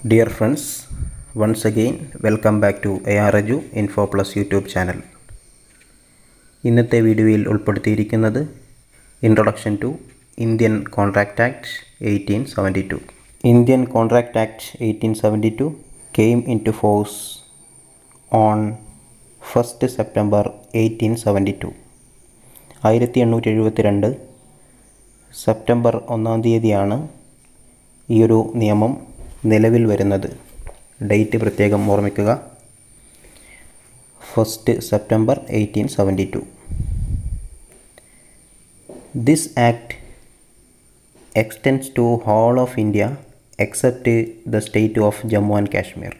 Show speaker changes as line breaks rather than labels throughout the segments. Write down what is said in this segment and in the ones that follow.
Dear friends, once again welcome back to ARAJU Info Plus YouTube channel ഇന്നത്തെ വീഡിയോയിൽ ഉൾപ്പെടുത്തിയിരിക്കുന്നത് introduction to Indian contract act eighteen seventy two Indian contract act eighteen seventy two came into force on first September eighteen seventy two ആയിരത്തി എണ്ണൂറ്റി എഴുപത്തി രണ്ട് September ഒന്നാം തീയതിയാണ് ഈയൊരു നിയമം നിലവിൽ വരുന്നത് ഡേറ്റ് പ്രത്യേകം ഓർമ്മിക്കുക first September eighteen seventy two this act extends to whole of India except the state of Jammu and Kashmir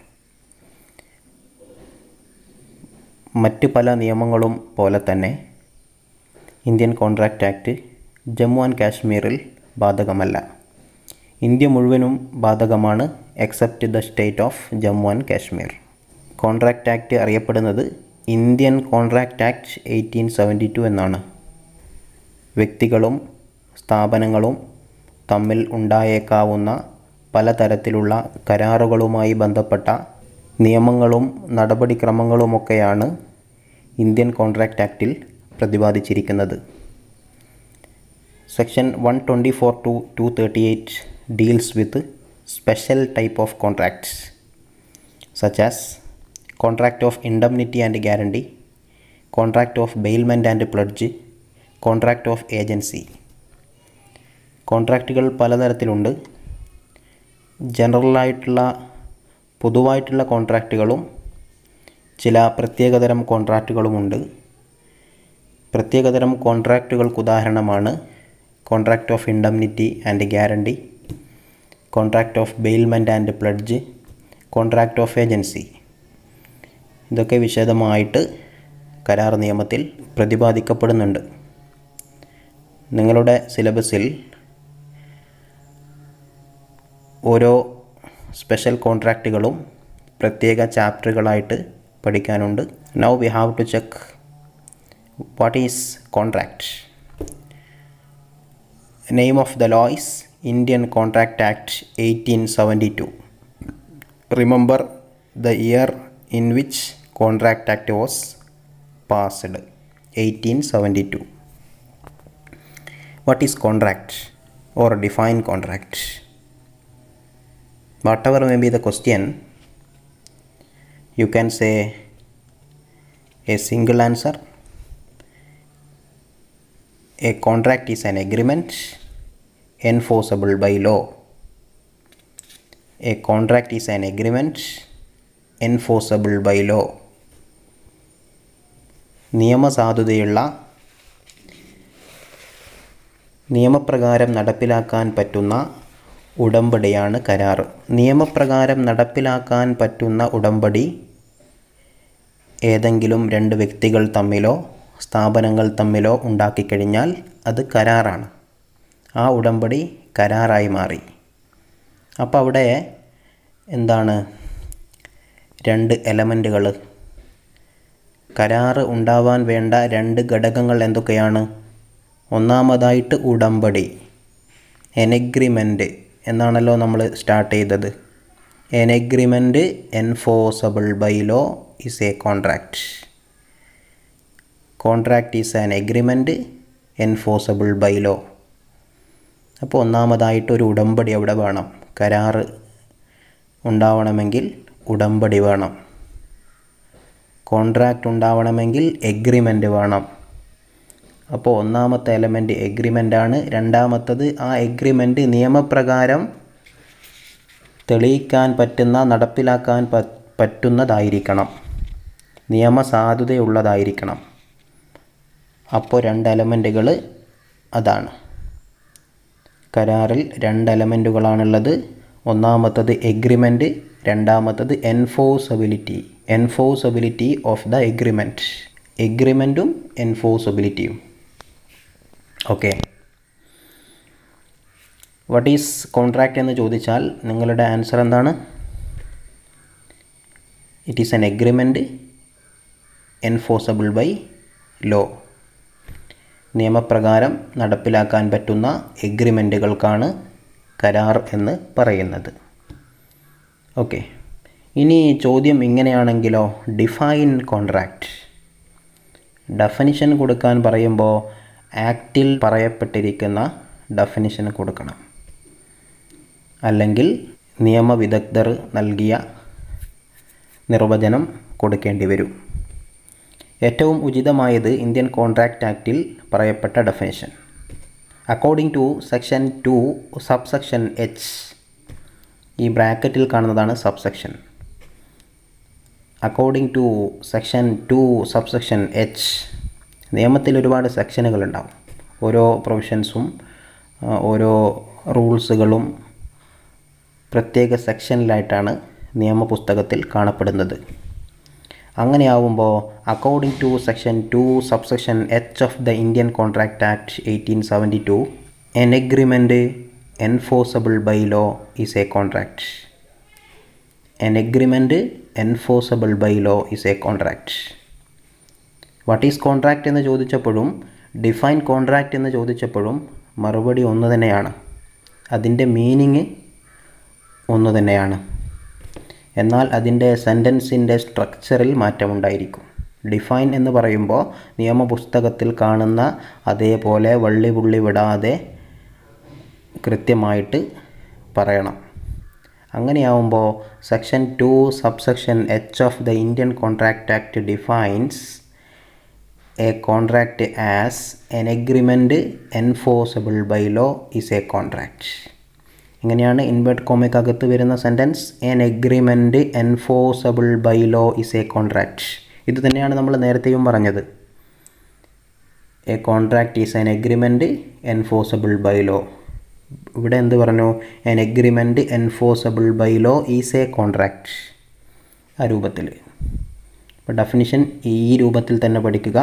മറ്റ് പല നിയമങ്ങളും പോലെ തന്നെ Indian contract act Jammu and കാശ്മീരിൽ ബാധകമല്ല ഇന്ത്യ മുഴുവനും ബാധകമാണ് except the state of Jammu and Kashmir contract act അറിയപ്പെടുന്നത് Indian contract act eighteen seventy two എന്നാണ് വ്യക്തികളും സ്ഥാപനങ്ങളും തമ്മിൽ ഉണ്ടായേക്കാവുന്ന പലതരത്തിലുള്ള കരാറുകളുമായി ബന്ധപ്പെട്ട നിയമങ്ങളും നടപടിക്രമങ്ങളുമൊക്കെയാണ് ഇന്ത്യൻ കോൺട്രാക്റ്റ് ആക്റ്റിൽ പ്രതിപാദിച്ചിരിക്കുന്നത് section one twenty four to two thirty eight deals with special type of contracts such as contract of indemnity and guarantee contract of bailment and pledge contract of agency കോൺട്രാക്റ്റുകൾ പലതരത്തിലുണ്ട് ജനറലായിട്ടുള്ള പൊതുവായിട്ടുള്ള കോൺട്രാക്റ്റുകളും ചില പ്രത്യേകതരം കോൺട്രാക്റ്റുകളുമുണ്ട് പ്രത്യേകതരം കോൺട്രാക്റ്റുകൾക്ക് ഉദാഹരണമാണ് contract of indemnity and guarantee contract of bailment and pledge contract of agency ഇതൊക്കെ വിശദമായിട്ട് കരാർ നിയമത്തിൽ പ്രതിപാദിക്കപ്പെടുന്നുണ്ട് നിങ്ങളുടെ സിലബസിൽ ഓരോ സ്പെഷ്യൽ കോൺട്രാക്റ്റുകളും പ്രത്യേക ചാപ്റ്ററുകളായിട്ട് പഠിക്കാനുണ്ട് now we have to check what is contract name of the law is indian contract act 1872 remember the year in which contract act was passed 1872 what is contract or define contract whatever may be the question you can say a single answer a contract is an agreement enforceable by law. A contract is an agreement enforceable by law. നിയമസാധുതയുള്ള നിയമപ്രകാരം നടപ്പിലാക്കാൻ പറ്റുന്ന ഉടമ്പടിയാണ് കരാർ നിയമപ്രകാരം നടപ്പിലാക്കാൻ പറ്റുന്ന ഉടമ്പടി ഏതെങ്കിലും രണ്ട് വ്യക്തികൾ തമ്മിലോ സ്ഥാപനങ്ങൾ തമ്മിലോ ഉണ്ടാക്കിക്കഴിഞ്ഞാൽ അത് കരാറാണ് ആ ഉടമ്പടി കരാറായി മാറി അപ്പോൾ അവിടെ എന്താണ് രണ്ട് എലമെൻറ്റുകൾ കരാറ് ഉണ്ടാവാൻ വേണ്ട രണ്ട് ഘടകങ്ങൾ എന്തൊക്കെയാണ് ഒന്നാമതായിട്ട് ഉടമ്പടി എൻ എഗ്രിമെൻറ്റ് എന്നാണല്ലോ നമ്മൾ സ്റ്റാർട്ട് ചെയ്തത് an agreement enforceable by law is a contract contract is an agreement enforceable by law അപ്പോൾ ഒന്നാമതായിട്ട് ഒരു ഉടമ്പടി അവിടെ വേണം കരാറ് ഉണ്ടാവണമെങ്കിൽ ഉടമ്പടി വേണം കോൺട്രാക്റ്റ് ഉണ്ടാവണമെങ്കിൽ എഗ്രിമെൻ്റ് വേണം അപ്പോൾ ഒന്നാമത്തെ എലമെൻറ്റ് എഗ്രിമെൻ്റാണ് രണ്ടാമത്തത് ആ എഗ്രിമെൻ്റ് നിയമപ്രകാരം തെളിയിക്കാൻ പറ്റുന്ന നടപ്പിലാക്കാൻ പറ്റുന്നതായിരിക്കണം നിയമസാധുതയുള്ളതായിരിക്കണം അപ്പോൾ രണ്ട് എലമെൻറ്റുകൾ അതാണ് കരാറിൽ രണ്ട് എലമെൻറ്റുകളാണുള്ളത് ഒന്നാമത്തത് എഗ്രിമെൻറ്റ് രണ്ടാമത്തത് enforceability enforceability of the agreement എഗ്രിമെൻറ്റും എൻഫോഴ്സബിലിറ്റിയും ഓക്കെ വാട്ട് ഈസ് കോൺട്രാക്റ്റ് എന്ന് ചോദിച്ചാൽ നിങ്ങളുടെ ആൻസർ എന്താണ് it is an agreement enforceable by law നിയമപ്രകാരം നടപ്പിലാക്കാൻ പറ്റുന്ന എഗ്രിമെൻറ്റുകൾക്കാണ് കരാർ എന്ന് പറയുന്നത് ഓക്കെ ഇനി ചോദ്യം ഇങ്ങനെയാണെങ്കിലോ ഡിഫൈൻ കോൺട്രാക്റ്റ് ഡെഫനിഷൻ കൊടുക്കാൻ പറയുമ്പോൾ ആക്റ്റിൽ പറയപ്പെട്ടിരിക്കുന്ന ഡെഫനിഷൻ കൊടുക്കണം അല്ലെങ്കിൽ നിയമവിദഗ്ധർ നൽകിയ നിർവചനം കൊടുക്കേണ്ടി വരും ഏറ്റവും ഉചിതമായത് ഇന്ത്യൻ കോൺട്രാക്റ്റ് ആക്റ്റിൽ പറയപ്പെട്ട definition according to section two subsection H ഈ ബ്രാക്കറ്റിൽ കാണുന്നതാണ് subsection according to section two subsection H നിയമത്തിൽ ഒരുപാട് സെക്ഷനുകളുണ്ടാവും ഓരോ പ്രൊവിഷൻസും ഓരോ റൂൾസുകളും പ്രത്യേക സെക്ഷനിലായിട്ടാണ് നിയമപുസ്തകത്തിൽ കാണപ്പെടുന്നത് അങ്ങനെയാവുമ്പോൾ according to section two subsection H of the Indian contract act eighteen seventy two an agreement enforceable by law is a contract an agreement enforceable by law is a contract what is contract എന്ന് ചോദിച്ചപ്പോഴും define contract എന്ന് ചോദിച്ചപ്പോഴും മറുപടി ഒന്ന് തന്നെയാണ് അതിൻ്റെ meaning ഒന്ന് തന്നെയാണ് എന്നാൽ അതിൻ്റെ സെൻറ്റൻസിൻ്റെ സ്ട്രക്ചറിൽ മാറ്റമുണ്ടായിരിക്കും ഡിഫൈൻ എന്ന് പറയുമ്പോൾ നിയമപുസ്തകത്തിൽ കാണുന്ന അതേപോലെ വള്ളി പുള്ളി വിടാതെ കൃത്യമായിട്ട് പറയണം അങ്ങനെയാവുമ്പോൾ section two subsection H of the Indian contract act defines a contract as an agreement enforceable by law is a contract ഇങ്ങനെയാണ് ഇൻവേർട്ട് കോമയ്ക്കകത്ത് വരുന്ന sentence an agreement enforceable by law is a contract ഇത് തന്നെയാണ് നമ്മൾ നേരത്തെയും പറഞ്ഞത് a contract is an agreement enforceable by law ഇവിടെ എന്ത് പറഞ്ഞു an agreement enforceable by law is a contract ആ രൂപത്തിൽ അപ്പോൾ ഡെഫിനിഷൻ ഈ രൂപത്തിൽ തന്നെ പഠിക്കുക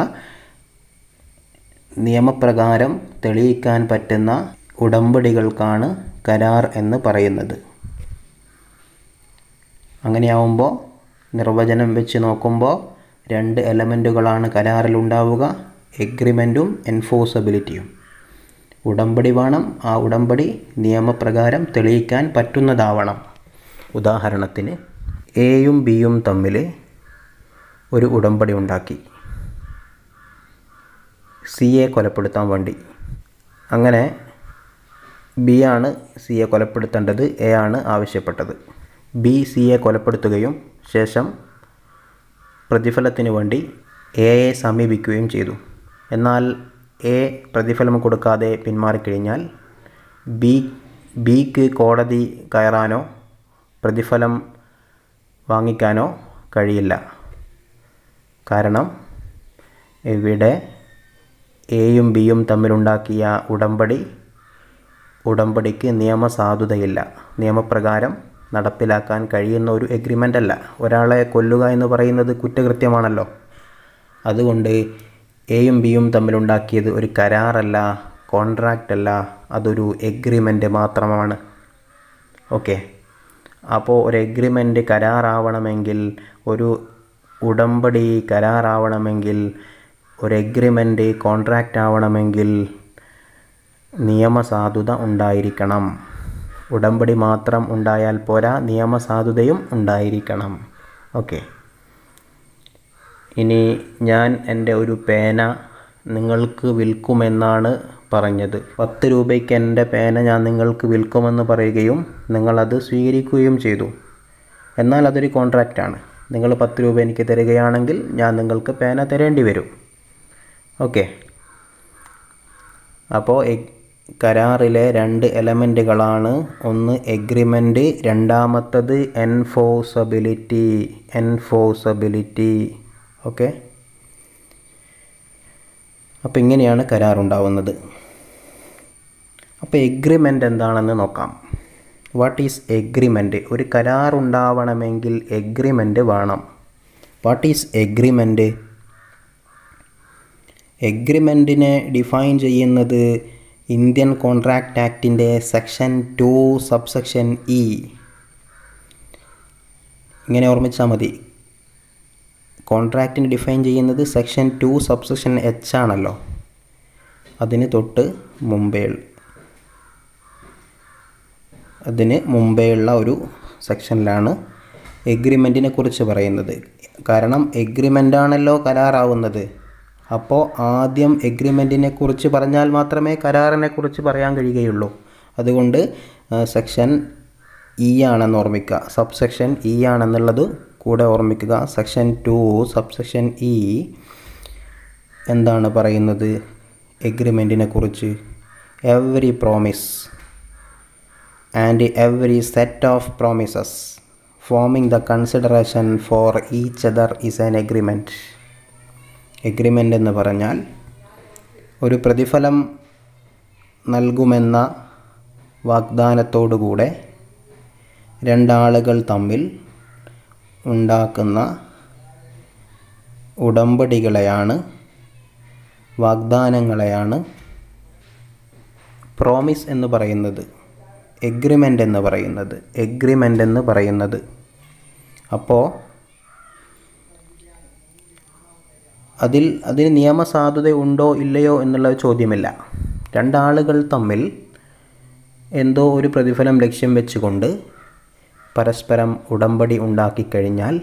നിയമപ്രകാരം തെളിയിക്കാൻ പറ്റുന്ന ഉടമ്പടികൾക്കാണ് കരാർ എന്ന് പറയുന്നത് അങ്ങനെയാവുമ്പോൾ നിർവചനം വെച്ച് നോക്കുമ്പോൾ രണ്ട് എലമെൻറ്റുകളാണ് കരാറിലുണ്ടാവുക എഗ്രിമെൻറ്റും എൻഫോഴ്സബിലിറ്റിയും ഉടമ്പടി വേണം ആ ഉടമ്പടി നിയമപ്രകാരം തെളിയിക്കാൻ പറ്റുന്നതാവണം ഉദാഹരണത്തിന് എയും ബിയും തമ്മിൽ ഒരു ഉടമ്പടി ഉണ്ടാക്കി സിയെ കൊലപ്പെടുത്താൻ വേണ്ടി അങ്ങനെ ബി ആണ് സിയെ കൊലപ്പെടുത്തേണ്ടത് എ ആണ് ആവശ്യപ്പെട്ടത് ബി സിയെ കൊലപ്പെടുത്തുകയും ശേഷം പ്രതിഫലത്തിന് വേണ്ടി എയെ സമീപിക്കുകയും ചെയ്തു എന്നാൽ എ പ്രതിഫലം കൊടുക്കാതെ പിന്മാറിക്കഴിഞ്ഞാൽ ബി ബിക്ക് കോടതി കയറാനോ പ്രതിഫലം വാങ്ങിക്കാനോ കഴിയില്ല കാരണം ഇവിടെ എയും ബിയും തമ്മിലുണ്ടാക്കിയ ഉടമ്പടി ഉടമ്പടിക്ക് നിയമസാധുതയില്ല നിയമപ്രകാരം നടപ്പിലാക്കാൻ കഴിയുന്ന ഒരു എഗ്രിമെൻ്റ് അല്ല ഒരാളെ കൊല്ലുക എന്ന് പറയുന്നത് കുറ്റകൃത്യമാണല്ലോ അതുകൊണ്ട് എയും ബിയും തമ്മിലുണ്ടാക്കിയത് ഒരു കരാറല്ല കോൺട്രാക്റ്റ് അല്ല അതൊരു എഗ്രിമെൻ്റ് മാത്രമാണ് ഓക്കെ അപ്പോൾ ഒരു എഗ്രിമെൻ്റ് കരാറാവണമെങ്കിൽ ഒരു ഉടമ്പടി കരാറാവണമെങ്കിൽ ഒരു എഗ്രിമെൻ്റ് കോൺട്രാക്റ്റ് ആവണമെങ്കിൽ നിയമസാധുത ഉണ്ടായിരിക്കണം ഉടമ്പടി മാത്രം ഉണ്ടായാൽ പോരാ നിയമസാധുതയും ഉണ്ടായിരിക്കണം ഓക്കെ ഇനി ഞാൻ എൻ്റെ ഒരു പേന നിങ്ങൾക്ക് വിൽക്കുമെന്നാണ് പറഞ്ഞത് പത്ത് രൂപയ്ക്ക് എൻ്റെ പേന ഞാൻ നിങ്ങൾക്ക് വിൽക്കുമെന്ന് പറയുകയും നിങ്ങളത് സ്വീകരിക്കുകയും ചെയ്തു എന്നാൽ അതൊരു കോൺട്രാക്റ്റാണ് നിങ്ങൾ പത്ത് രൂപ എനിക്ക് തരികയാണെങ്കിൽ ഞാൻ നിങ്ങൾക്ക് പേന തരേണ്ടി വരും ഓക്കെ അപ്പോൾ കരാറിലെ രണ്ട് എലമെൻറ്റുകളാണ് ഒന്ന് എഗ്രിമെൻ്റ് രണ്ടാമത്തത് എൻഫോഴ്സബിലിറ്റി എൻഫോഴ്സബിലിറ്റി ഓക്കെ അപ്പോൾ ഇങ്ങനെയാണ് കരാറുണ്ടാവുന്നത് അപ്പോൾ എഗ്രിമെൻ്റ് എന്താണെന്ന് നോക്കാം വാട്ട് ഈസ് എഗ്രിമെൻ്റ് ഒരു കരാർ ഉണ്ടാവണമെങ്കിൽ എഗ്രിമെൻ്റ് വേണം വാട്ട് ഈസ് എഗ്രിമെൻ്റ് എഗ്രിമെൻറ്റിനെ ഡിഫൈൻ ചെയ്യുന്നത് ഇന്ത്യൻ കോൺട്രാക്റ്റ് ആക്ടിൻ്റെ സെക്ഷൻ ടു സബ്സെക്ഷൻ ഇ ഇങ്ങനെ ഓർമ്മിച്ചാൽ മതി കോൺട്രാക്റ്റിന് ഡിഫൈൻ ചെയ്യുന്നത് സെക്ഷൻ ടു സബ്സെക്ഷൻ എച്ച് ആണല്ലോ അതിന് തൊട്ട് മുമ്പേ അതിന് മുമ്പേയുള്ള ഒരു സെക്ഷനിലാണ് എഗ്രിമെൻറ്റിനെ കുറിച്ച് പറയുന്നത് കാരണം എഗ്രിമെൻ്റാണല്ലോ കരാറാവുന്നത് അപ്പോൾ ആദ്യം എഗ്രിമെൻറ്റിനെ കുറിച്ച് പറഞ്ഞാൽ മാത്രമേ കരാറിനെ കുറിച്ച് പറയാൻ കഴിയുകയുള്ളൂ അതുകൊണ്ട് സെക്ഷൻ ഇ ആണെന്ന് ഓർമ്മിക്കുക സബ് സെക്ഷൻ ഇ ആണെന്നുള്ളത് കൂടെ ഓർമ്മിക്കുക section two sub section E എന്താണ് പറയുന്നത് എഗ്രിമെൻറ്റിനെ കുറിച്ച് every promise and every set of promises forming the consideration for each other is an agreement agreement എന്ന് പറഞ്ഞാൽ ഒരു പ്രതിഫലം നൽകുമെന്ന വാഗ്ദാനത്തോടുകൂടെ രണ്ടാളുകൾ തമ്മിൽ ഉണ്ടാക്കുന്ന ഉടമ്പടികളെയാണ് വാഗ്ദാനങ്ങളെയാണ് പ്രോമിസ് എന്ന് പറയുന്നത് എഗ്രിമെൻ്റ് എന്ന് പറയുന്നത് എഗ്രിമെൻ്റ് എന്ന് പറയുന്നത് അപ്പോൾ അതിൽ അതിന് നിയമസാധുത ഉണ്ടോ ഇല്ലയോ എന്നുള്ള ചോദ്യമില്ല രണ്ടാളുകൾ തമ്മിൽ എന്തോ ഒരു പ്രതിഫലം ലക്ഷ്യം വെച്ചുകൊണ്ട് പരസ്പരം ഉടമ്പടി ഉണ്ടാക്കിക്കഴിഞ്ഞാൽ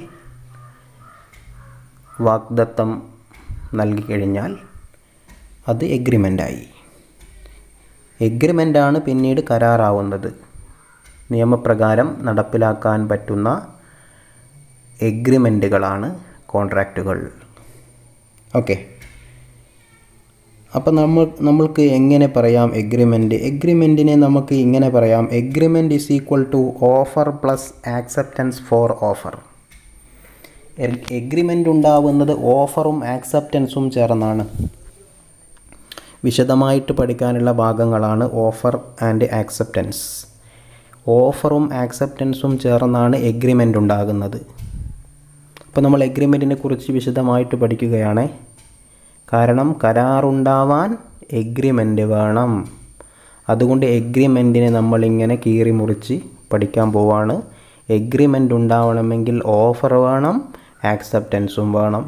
വാഗ്ദത്തം നൽകിക്കഴിഞ്ഞാൽ അത് എഗ്രിമെൻ്റായി എഗ്രിമെൻ്റാണ് പിന്നീട് കരാറാവുന്നത് നിയമപ്രകാരം നടപ്പിലാക്കാൻ പറ്റുന്ന എഗ്രിമെൻറ്റുകളാണ് കോൺട്രാക്റ്റുകൾ ഓക്കെ അപ്പോൾ നമ്മൾ നമ്മൾക്ക് എങ്ങനെ പറയാം എഗ്രിമെൻറ്റ് എഗ്രിമെൻറ്റിനെ നമുക്ക് ഇങ്ങനെ പറയാം agreement is equal to offer plus acceptance for offer agreement ഉണ്ടാവുന്നത് ഓഫറും ആക്സെപ്റ്റൻസും ചേർന്നാണ് വിശദമായിട്ട് പഠിക്കാനുള്ള ഭാഗങ്ങളാണ് ഓഫർ ആൻഡ് ആക്സെപ്റ്റൻസ് ഓഫറും ആക്സെപ്റ്റൻസും ചേർന്നാണ് എഗ്രിമെൻ്റ് ഉണ്ടാകുന്നത് അപ്പോൾ നമ്മൾ എഗ്രിമെൻറ്റിനെ കുറിച്ച് വിശദമായിട്ട് പഠിക്കുകയാണ് കാരണം കരാറുണ്ടാവാൻ എഗ്രിമെൻ്റ് വേണം അതുകൊണ്ട് എഗ്രിമെൻറ്റിനെ നമ്മളിങ്ങനെ കീറി മുറിച്ച് പഠിക്കാൻ പോവാണ് എഗ്രിമെൻ്റ് ഉണ്ടാവണമെങ്കിൽ ഓഫർ വേണം ആക്സെപ്റ്റൻസും വേണം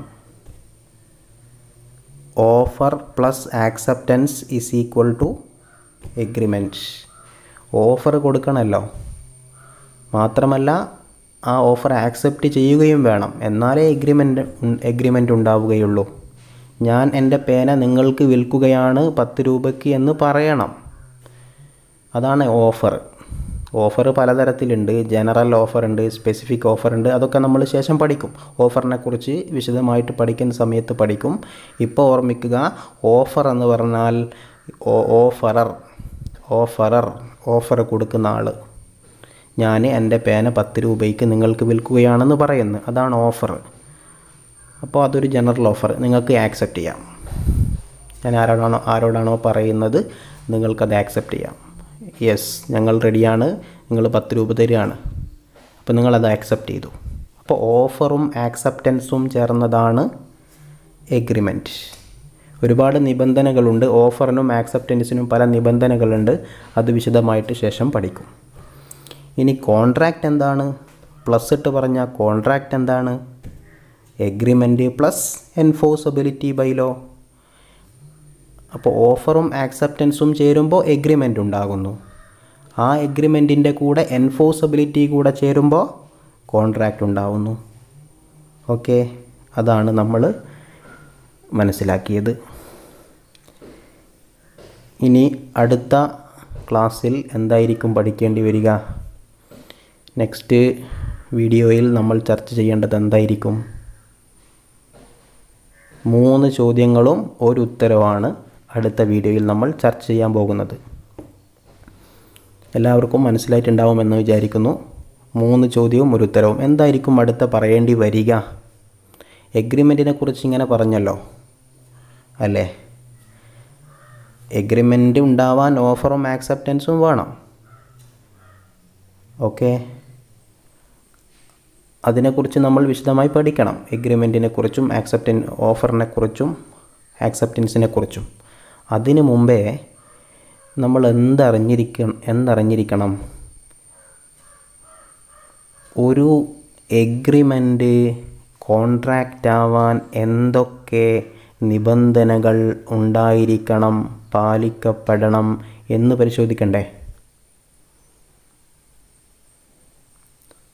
offer plus acceptance is equal to agreement offer കൊടുക്കണമല്ലോ മാത്രമല്ല ആ ഓഫർ ആക്സെപ്റ്റ് ചെയ്യുകയും വേണം എന്നാലേ എഗ്രിമെൻ്റ് എഗ്രിമെൻ്റ് ഉണ്ടാവുകയുള്ളൂ ഞാൻ എൻ്റെ പേന നിങ്ങൾക്ക് വിൽക്കുകയാണ് പത്ത് രൂപയ്ക്ക് എന്ന് പറയണം അതാണ് ഓഫർ ഓഫർ പലതരത്തിലുണ്ട് ജനറൽ ഓഫർ ഉണ്ട് സ്പെസിഫിക് ഓഫർ ഉണ്ട് അതൊക്കെ നമ്മൾ ശേഷം പഠിക്കും ഓഫറിനെ കുറിച്ച് വിശദമായിട്ട് പഠിക്കുന്ന സമയത്ത് പഠിക്കും ഇപ്പോൾ ഓർമ്മിക്കുക ഓഫർ എന്ന് പറഞ്ഞാൽ ഓഫറർ ഓഫറർ ഓഫർ കൊടുക്കുന്ന ആൾ ഞാൻ എൻ്റെ പേന പത്ത് രൂപയ്ക്ക് നിങ്ങൾക്ക് വിൽക്കുകയാണെന്ന് പറയുന്നു അതാണ് ഓഫർ അപ്പോൾ അതൊരു ജനറൽ ഓഫർ നിങ്ങൾക്ക് ആക്സെപ്റ്റ് ചെയ്യാം ഞാൻ ആരോടാണോ ആരോടാണോ പറയുന്നത് നിങ്ങൾക്കത് ആക്സെപ്റ്റ് ചെയ്യാം യെസ് ഞങ്ങൾ റെഡിയാണ് നിങ്ങൾ പത്ത് രൂപ തരികയാണ് അപ്പോൾ നിങ്ങളത് ആക്സെപ്റ്റ് ചെയ്തു അപ്പോൾ ഓഫറും ആക്സെപ്റ്റൻസും ചേർന്നതാണ് എഗ്രിമെൻറ്റ് ഒരുപാട് നിബന്ധനകളുണ്ട് ഓഫറിനും ആക്സെപ്റ്റൻസിനും പല നിബന്ധനകളുണ്ട് അത് വിശദമായിട്ട് ശേഷം പഠിക്കും ഇനി കോൺട്രാക്റ്റ് എന്താണ് പ്ലസ് ഇട്ട് പറഞ്ഞാൽ കോൺട്രാക്റ്റ് എന്താണ് agreement plus enforceability by law അപ്പോൾ ഓഫറും ആക്സെപ്റ്റൻസും ചേരുമ്പോൾ എഗ്രിമെൻ്റ് ഉണ്ടാകുന്നു ആ എഗ്രിമെൻറ്റിൻ്റെ കൂടെ എൻഫോഴ്സബിലിറ്റി കൂടെ ചേരുമ്പോൾ കോൺട്രാക്റ്റ് ഉണ്ടാവുന്നു ഓക്കെ അതാണ് നമ്മൾ മനസ്സിലാക്കിയത് ഇനി അടുത്ത ക്ലാസ്സിൽ എന്തായിരിക്കും പഠിക്കേണ്ടി വരിക നെക്സ്റ്റ് വീഡിയോയിൽ നമ്മൾ ചർച്ച ചെയ്യേണ്ടത് എന്തായിരിക്കും മൂന്ന് ചോദ്യങ്ങളും ഒരു ഉത്തരവാണ് അടുത്ത വീഡിയോയിൽ നമ്മൾ ചർച്ച ചെയ്യാൻ പോകുന്നത് എല്ലാവർക്കും മനസ്സിലായിട്ടുണ്ടാവുമെന്ന് വിചാരിക്കുന്നു മൂന്ന് ചോദ്യവും ഒരു ഉത്തരവും എന്തായിരിക്കും അടുത്ത പറയേണ്ടി വരിക എഗ്രിമെൻറ്റിനെ കുറിച്ച് ഇങ്ങനെ പറഞ്ഞല്ലോ അല്ലേ എഗ്രിമെൻ്റ് ഉണ്ടാവാൻ ഓഫറും ആക്സെപ്റ്റൻസും വേണം ഓക്കെ അതിനെക്കുറിച്ച് നമ്മൾ വിശദമായി പഠിക്കണം എഗ്രിമെൻറ്റിനെ കുറിച്ചും ആക്സെപ്റ്റൻ ഓഫറിനെ കുറിച്ചും ആക്സെപ്റ്റൻസിനെ കുറിച്ചും അതിനു മുമ്പേ നമ്മൾ എന്തറിഞ്ഞിരിക്കണം എന്തറിഞ്ഞിരിക്കണം ഒരു എഗ്രിമെൻ്റ് കോൺട്രാക്റ്റ് ആവാൻ എന്തൊക്കെ നിബന്ധനകൾ ഉണ്ടായിരിക്കണം പാലിക്കപ്പെടണം എന്ന് പരിശോധിക്കണ്ടേ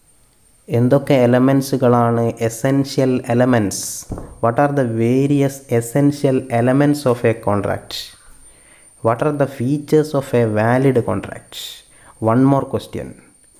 എന്തൊക്കെ എലമെൻസുകളാണ് essential elements what are the various essential elements of a contract what are the features of a valid contract one more question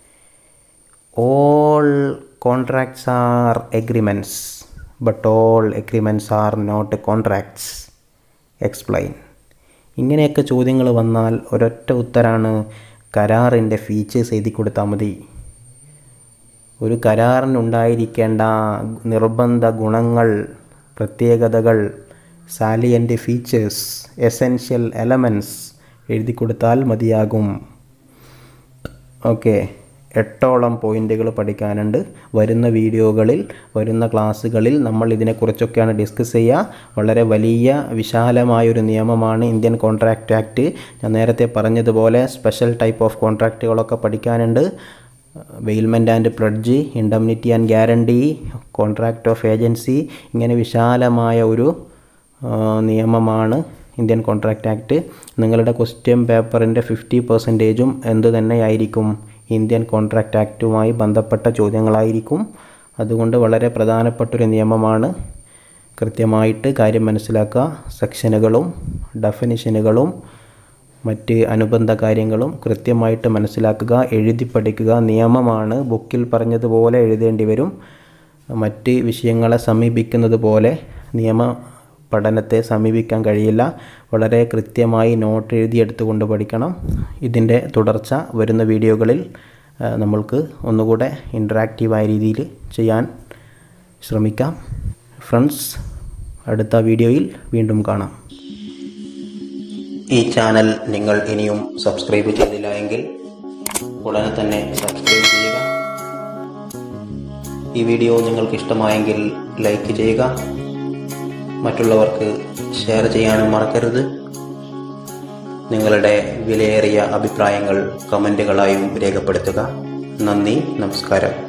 all contracts are agreements but all agreements are not contracts explain ഇങ്ങനെയൊക്കെ ചോദ്യങ്ങൾ വന്നാൽ ഒരൊറ്റ ഉത്തരാണ് കരാറിൻ്റെ features എഴുതി കൊടുത്താൽ മതി ഒരു കരാറിനുണ്ടായിരിക്കേണ്ട നിർബന്ധ ഗുണങ്ങൾ പ്രത്യേകതകൾ സാലിയൻ്റ് ഫീച്ചേഴ്സ് എസെൻഷ്യൽ എലമെൻറ്റ്സ് എഴുതി കൊടുത്താൽ മതിയാകും ഓക്കെ എട്ടോളം പോയിൻ്റുകൾ പഠിക്കാനുണ്ട് വരുന്ന വീഡിയോകളിൽ വരുന്ന ക്ലാസ്സുകളിൽ നമ്മൾ ഇതിനെക്കുറിച്ചൊക്കെയാണ് ഡിസ്കസ് ചെയ്യുക വളരെ വലിയ വിശാലമായൊരു നിയമമാണ് ഇന്ത്യൻ കോൺട്രാക്റ്റ് ആക്ട് ഞാൻ നേരത്തെ പറഞ്ഞതുപോലെ സ്പെഷ്യൽ ടൈപ്പ് ഓഫ് കോൺട്രാക്റ്റുകളൊക്കെ പഠിക്കാനുണ്ട് bailment and pledge indemnity and guarantee contract of agency ഇങ്ങനെ വിശാലമായ ഒരു നിയമമാണ് ഇന്ത്യൻ കോൺട്രാക്റ്റ് ആക്ട് നിങ്ങളുടെ ക്വസ്റ്റ്യൻ പേപ്പറിൻ്റെ ഫിഫ്റ്റി പെർസെൻറ്റേജും എന്ത് തന്നെയായിരിക്കും ഇന്ത്യൻ കോൺട്രാക്റ്റ് ആക്റ്റുമായി ബന്ധപ്പെട്ട ചോദ്യങ്ങളായിരിക്കും അതുകൊണ്ട് വളരെ പ്രധാനപ്പെട്ടൊരു നിയമമാണ് കൃത്യമായിട്ട് കാര്യം മനസ്സിലാക്കുക സെക്ഷനുകളും ഡെഫിനിഷനുകളും മറ്റ് അനുബന്ധ കാര്യങ്ങളും കൃത്യമായിട്ട് മനസ്സിലാക്കുക എഴുതി പഠിക്കുക നിയമമാണ് ബുക്കിൽ പറഞ്ഞതുപോലെ എഴുതേണ്ടി വരും മറ്റ് വിഷയങ്ങളെ സമീപിക്കുന്നത് പോലെ നിയമ പഠനത്തെ സമീപിക്കാൻ കഴിയില്ല വളരെ കൃത്യമായി നോട്ട് എഴുതിയെടുത്തുകൊണ്ട് പഠിക്കണം ഇതിൻ്റെ തുടർച്ച വരുന്ന വീഡിയോകളിൽ നമ്മൾക്ക് ഒന്നുകൂടെ ഇൻറ്ററാക്റ്റീവായ രീതിയിൽ ചെയ്യാൻ ശ്രമിക്കാം ഫ്രണ്ട്സ് അടുത്ത വീഡിയോയിൽ വീണ്ടും കാണാം ഈ ചാനൽ നിങ്ങൾ ഇനിയും സബ്സ്ക്രൈബ് ചെയ്തില്ല എങ്കിൽ ഉടനെ തന്നെ സബ്സ്ക്രൈബ് ചെയ്യുക ഈ വീഡിയോ നിങ്ങൾക്ക് ഇഷ്ടമായെങ്കിൽ ലൈക്ക് ചെയ്യുക മറ്റുള്ളവർക്ക് ഷെയർ ചെയ്യാനും മറക്കരുത് നിങ്ങളുടെ വിലയേറിയ അഭിപ്രായങ്ങൾ കമൻറ്റുകളായും രേഖപ്പെടുത്തുക നന്ദി നമസ്കാരം